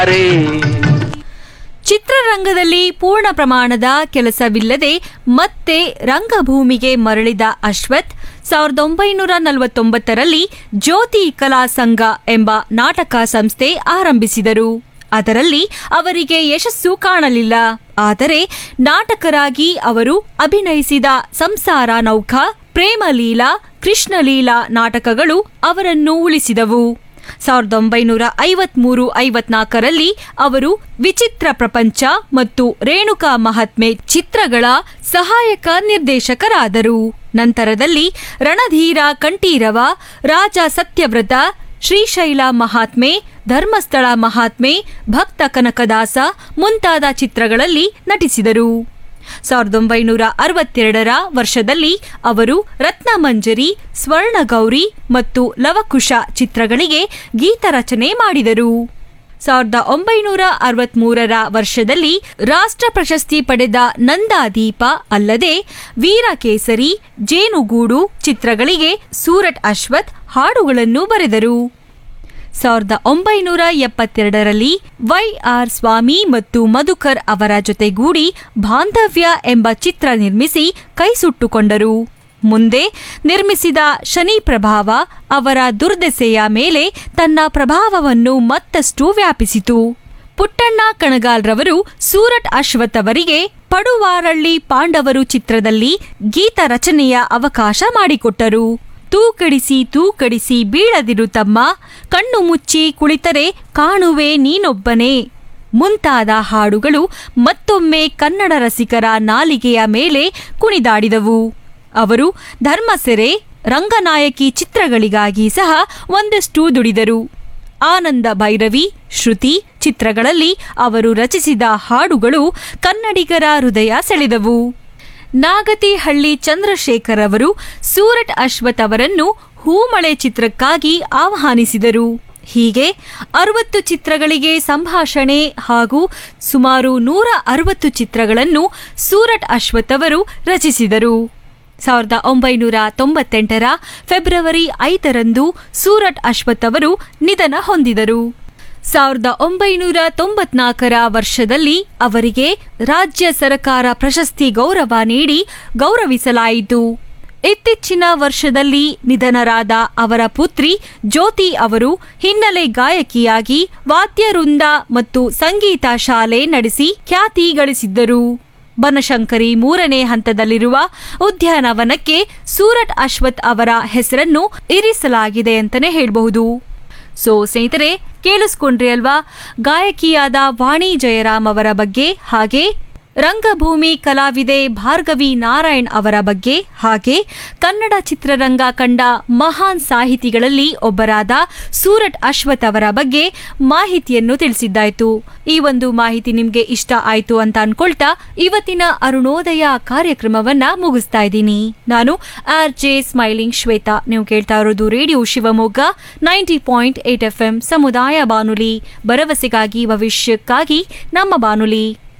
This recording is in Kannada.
ಚಿತ್ರರಂಗದಲ್ಲಿ ಪೂರ್ಣ ಪ್ರಮಾಣದ ಕೆಲಸವಿಲ್ಲದೆ ಮತ್ತೆ ರಂಗಭೂಮಿಗೆ ಮರಳಿದ ಅಶ್ವಥ್ ಸಾವಿರದ ಒಂಬೈನೂರ ನಲವತ್ತೊಂಬತ್ತರಲ್ಲಿ ಜ್ಯೋತಿ ಕಲಾ ಸಂಘ ಎಂಬ ನಾಟಕ ಸಂಸ್ಥೆ ಆರಂಭಿಸಿದರು ಅದರಲ್ಲಿ ಅವರಿಗೆ ಯಶಸ್ಸು ಕಾಣಲಿಲ್ಲ ಆದರೆ ನಾಟಕರಾಗಿ ಅವರು ಅಭಿನಯಿಸಿದ ಸಂಸಾರ ನೌಕಾ ಪ್ರೇಮಲೀಲಾ ಕೃಷ್ಣಲೀಲಾ ನಾಟಕಗಳು ಅವರನ್ನು ಉಳಿಸಿದವು ಸಾವಿರದ ಒಂಬೈನೂರ ಐವತ್ಮೂರು ಐವತ್ನಾಲ್ಕರಲ್ಲಿ ಅವರು ವಿಚಿತ್ರ ಪ್ರಪಂಚ ಮತ್ತು ರೇಣುಕಾ ಮಹಾತ್ಮೆ ಚಿತ್ರಗಳ ಸಹಾಯಕ ನಿರ್ದೇಶಕರಾದರು ನಂತರದಲ್ಲಿ ರಣಧೀರ ಕಂಠೀರವ ರಾಜ ಸತ್ಯವ್ರತ ಶ್ರೀಶೈಲ ಮಹಾತ್ಮೆ ಧರ್ಮಸ್ಥಳ ಮಹಾತ್ಮೆ ಭಕ್ತ ಕನಕದಾಸ ಮುಂತಾದ ಚಿತ್ರಗಳಲ್ಲಿ ನಟಿಸಿದರು ಸಾವಿರದ ಒಂಬೈನೂರ ಅರವತ್ತೆರಡರ ವರ್ಷದಲ್ಲಿ ಅವರು ರತ್ನಮಂಜರಿ ಸ್ವರ್ಣಗೌರಿ ಮತ್ತು ಲವಕುಶ ಚಿತ್ರಗಳಿಗೆ ಗೀತರಚನೆ ಮಾಡಿದರು ಸಾವಿರದ ಒಂಬೈನೂರ ಅರವತ್ಮೂರರ ವರ್ಷದಲ್ಲಿ ರಾಷ್ಟ್ರ ಪ್ರಶಸ್ತಿ ಪಡೆದ ನಂದಾದೀಪ ಅಲ್ಲದೆ ವೀರಕೇಸರಿ ಜೇನುಗೂಡು ಚಿತ್ರಗಳಿಗೆ ಸೂರಟ್ ಅಶ್ವಥ್ ಹಾಡುಗಳನ್ನು ಬರೆದರು ಸಾವಿರದ ಒಂಬೈನೂರ ಎಪ್ಪತ್ತೆರಡರಲ್ಲಿ ವೈ ಆರ್ ಸ್ವಾಮಿ ಮತ್ತು ಮಧುಕರ್ ಅವರ ಜೊತೆಗೂಡಿ ಬಾಂಧವ್ಯ ಎಂಬ ಚಿತ್ರ ನಿರ್ಮಿಸಿ ಕೈಸುಟ್ಟುಕೊಂಡರು ಮುಂದೆ ನಿರ್ಮಿಸಿದ ಶನಿ ಪ್ರಭಾವ ಅವರ ದುರ್ದೆಸೆಯ ಮೇಲೆ ತನ್ನ ಪ್ರಭಾವವನ್ನು ಮತ್ತಷ್ಟು ವ್ಯಾಪಿಸಿತು ಪುಟ್ಟಣ್ಣ ಕಣಗಾಲ್ರವರು ಸೂರಟ್ ಅಶ್ವಥ್ ಅವರಿಗೆ ಪಡುವಾರಳ್ಳಿ ಪಾಂಡವರು ಚಿತ್ರದಲ್ಲಿ ಗೀತ ರಚನೆಯ ಅವಕಾಶ ಮಾಡಿಕೊಟ್ಟರು ತೂಕಡಿಸಿ ತೂಕಡಿಸಿ ಬೀಳದಿರು ತಮ್ಮ ಕಣ್ಣು ಮುಚ್ಚಿ ಕುಳಿತರೆ ಕಾಣುವೆ ನೀನೊಬ್ಬನೇ ಮುಂತಾದ ಹಾಡುಗಳು ಮತ್ತೊಮ್ಮೆ ಕನ್ನಡ ರಸಿಕರ ನಾಲಿಗೆಯ ಮೇಲೆ ಕುಣಿದಾಡಿದವು ಅವರು ಧರ್ಮಸೆರೆ ರಂಗನಾಯಕಿ ಚಿತ್ರಗಳಿಗಾಗಿ ಸಹ ಒಂದಷ್ಟು ದುಡಿದರು ಆನಂದ ಭೈರವಿ ಶ್ರುತಿ ಚಿತ್ರಗಳಲ್ಲಿ ಅವರು ರಚಿಸಿದ ಹಾಡುಗಳು ಕನ್ನಡಿಗರ ಹೃದಯ ಸೆಳೆದವು ನಾಗತಿಹಳ್ಳಿ ಚಂದ್ರಶೇಖರ್ ಅವರು ಸೂರಟ್ ಅಶ್ವಥ್ ಅವರನ್ನು ಹೂಮಳೆ ಚಿತ್ರಕ್ಕಾಗಿ ಆಹ್ವಾನಿಸಿದರು ಹೀಗೆ ಅರವತ್ತು ಚಿತ್ರಗಳಿಗೆ ಸಂಭಾಷಣೆ ಹಾಗೂ ಸುಮಾರು ನೂರ ಅರವತ್ತು ಚಿತ್ರಗಳನ್ನು ಸೂರಟ್ ಅಶ್ವಥ್ ಅವರು ರಚಿಸಿದರು ಸಾವಿರದ ಒಂಬೈನೂರ ತೊಂಬತ್ತೆಂಟರ ಫೆಬ್ರವರಿ ಐದರಂದು ಸೂರಟ್ ಅಶ್ವಥ್ ಅವರು ನಿಧನ ಹೊಂದಿದರು ಸಾವಿರದ ಒಂಬೈನೂರ ತೊಂಬತ್ನಾಲ್ಕರ ವರ್ಷದಲ್ಲಿ ಅವರಿಗೆ ರಾಜ್ಯ ಸರ್ಕಾರ ಪ್ರಶಸ್ತಿ ಗೌರವ ನೀಡಿ ಗೌರವಿಸಲಾಯಿತು ಇತ್ತೀಚಿನ ವರ್ಷದಲ್ಲಿ ನಿಧನರಾದ ಅವರ ಪುತ್ರಿ ಜ್ಯೋತಿ ಅವರು ಹಿನ್ನೆಲೆ ಗಾಯಕಿಯಾಗಿ ವಾದ್ಯವೃಂದ ಮತ್ತು ಸಂಗೀತ ಶಾಲೆ ನಡೆಸಿ ಖ್ಯಾತಿ ಗಳಿಸಿದ್ದರು ಬನಶಂಕರಿ ಮೂರನೇ ಹಂತದಲ್ಲಿರುವ ಉದ್ಯಾನವನಕ್ಕೆ ಸೂರಟ್ ಅಶ್ವಥ್ ಅವರ ಹೆಸರನ್ನು ಇರಿಸಲಾಗಿದೆ ಅಂತಾನೆ ಹೇಳಬಹುದು ಸೊ ಸ್ನೇಹಿತರೆ ಕೇಳಿಸ್ಕೊಂಡ್ರಿ ಅಲ್ವಾ ಗಾಯಕಿಯಾದ ವಾಣಿ ಜಯರಾಮ್ ಅವರ ಬಗ್ಗೆ ಹಾಗೆ ರಂಗಭೂಮಿ ಕಲಾವಿದೆ ಭಾರ್ಗವಿ ನಾರಾಯಣ್ ಅವರ ಬಗ್ಗೆ ಹಾಗೆ ಕನ್ನಡ ಚಿತ್ರರಂಗ ಕಂಡ ಮಹಾನ್ ಸಾಹಿತಿಗಳಲ್ಲಿ ಒಬ್ಬರಾದ ಸೂರಟ್ ಅಶ್ವಥ್ ಅವರ ಬಗ್ಗೆ ಮಾಹಿತಿಯನ್ನು ತಿಳಿಸಿದ್ದಾಯ್ತು ಈ ಒಂದು ಮಾಹಿತಿ ನಿಮ್ಗೆ ಇಷ್ಟ ಆಯ್ತು ಅಂತ ಅನ್ಕೊಳ್ತಾ ಇವತ್ತಿನ ಅರುಣೋದಯ ಕಾರ್ಯಕ್ರಮವನ್ನ ಮುಗಿಸ್ತಾ ಇದ್ದೀನಿ ನಾನು ಆರ್ ಜೆ ಸ್ಮೈಲಿಂಗ್ ಶ್ವೇತಾ ನೀವು ಕೇಳ್ತಾ ಇರೋದು radio Shivamogga ninety point eight F M ಸಮುದಾಯ ಬಾನುಲಿ ಭರವಸೆಗಾಗಿ ಭವಿಷ್ಯಕ್ಕಾಗಿ ನಮ್ಮ ಬಾನುಲಿ